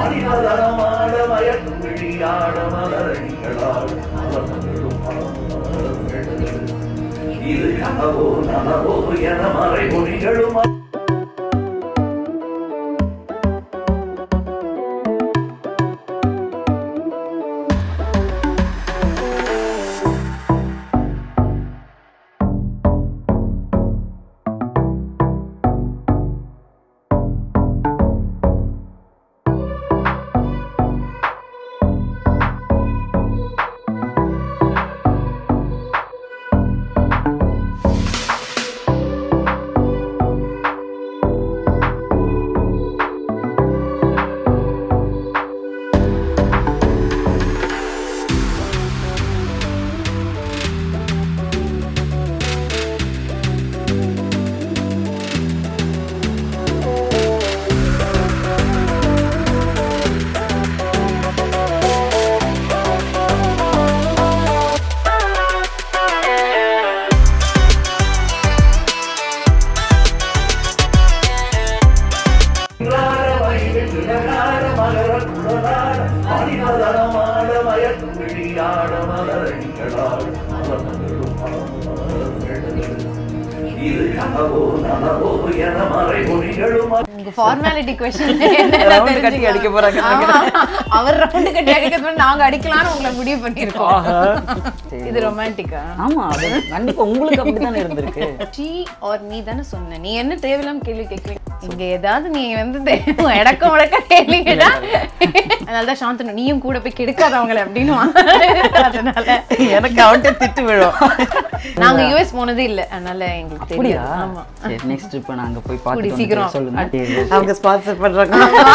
மணிமதனமாட மயக்கும் விழியாட மலரணிகளால் மலர்ந்தெழும் மலர்கள். இது கனவோ நனவோ என மறைமொழிகளும் மணிமதனமாட மயக்கும் விழியாட மலரணிகளால் மலர்ந்தெழும் மலர்கள். இது கனவோ நனவோ என மறைமொழிகளும் உங்க ஃபார்மாலிட்டி கொஸ்டின் Round கட்டி அடிக்க போறாங்க அவர் ரவுண்ட் கட்டி அடிக்கிறது நாங்க அடிக்கலாம்னு உங்களை முடிவு பண்ணிருக்கோம் இது ரொமான்டிக்கா ஆமா அது கண்டிப்பா உங்களுக்கு அப்படித்தானே இருந்திருக்கு ஷீ ஆர் நீ தானே சொன்ன நீ என்ன தேவையில்லாம கேள்வி கேட்கல இங்க ஏதாவது நீ வந்து தே- இடக்க முடக்க கேள்வி கேட்டா அதனால தான் சாந்தனு நீயும் கூட போய் கெடுக்காத அவங்கள அப்படின்னு அதனால எனக்கு அவன்கிட்ட திட்டு விழும் நாங்க யூஎஸ் போனதே இல்ல அதனால எங்களுக்கு அப்படியா தெரியாது ஆமா சரி நெக்ஸ்ட் இப்போ நாங்க போய் கூடி பார்த்துட்டு சீக்கிரம். வந்துட்டு சொல்லுங்க அவங்க ஸ்பான்சர் பண்றாங்க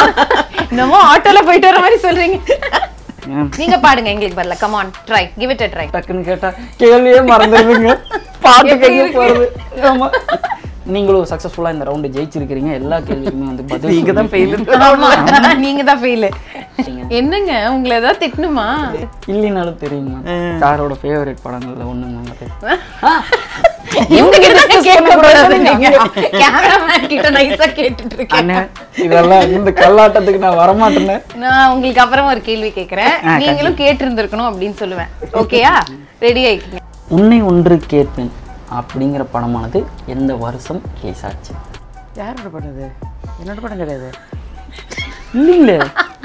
என்னமோ ஆட்டோல போயிட்டு வர மாதிரி சொல்றீங்க ஏன்? நீங்க பாடுங்க எங்களுக்கு வரல come on try give it a try டக்குன்னு கேட்டா கேள்வியே மறந்துடுவீங்க பாட்டு கேட்க போறது ஆமா நீங்களும் சக்சஸ்ஃபுல்லா இந்த ரவுண்டு ஜெயிச்சிருக்கிறீங்க எல்லா கேள்விக்குமே வந்து பதில் நீங்க தான் ஃபெயில் ஆமா நீங்க தான் ஃபெயில் என்னங்க உங்களை ஏதாவது திட்டணுமா இல்லைனாலும் தெரியுமா சாரோட ஃபேவரட் படங்கள்ல ஒண்ணுங்க அது இவங்க கிட்ட கேட்க கூடாது நீங்க கேமராமேன் கிட்ட நைஸா கேட்டுட்டு இருக்கேன் அண்ணே இதெல்லாம் இந்த கல்லாட்டத்துக்கு நான் வரமாட்டேனே நான் உங்களுக்கு அப்புறம் ஒரு கேள்வி கேக்குறேன் நீங்களும் கேட்டு இருந்திருக்கணும் அப்படின்னு சொல்லுவேன் ஓகேயா ரெடி ஆயிக்கீங்க உன்னை ஒன்று கேட்பேன் அப்படிங்கிற படமானது எந்த வருஷம் ரிலீஸ் ஆச்சு யாரோட படம் இது என்னோட படம் கிடையாது இல்லைங்களே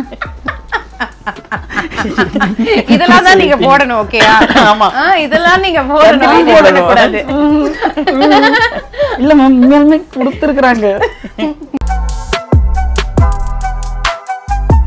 இதெல்லாம் தான் நீங்க போடணும் ஓகேயா ஆமா இதெல்லாம் நீங்க போடணும் போடணும். போடக்கூடாது இல்ல மேம் உண்மையாலுமே கொடுத்துருக்குறாங்க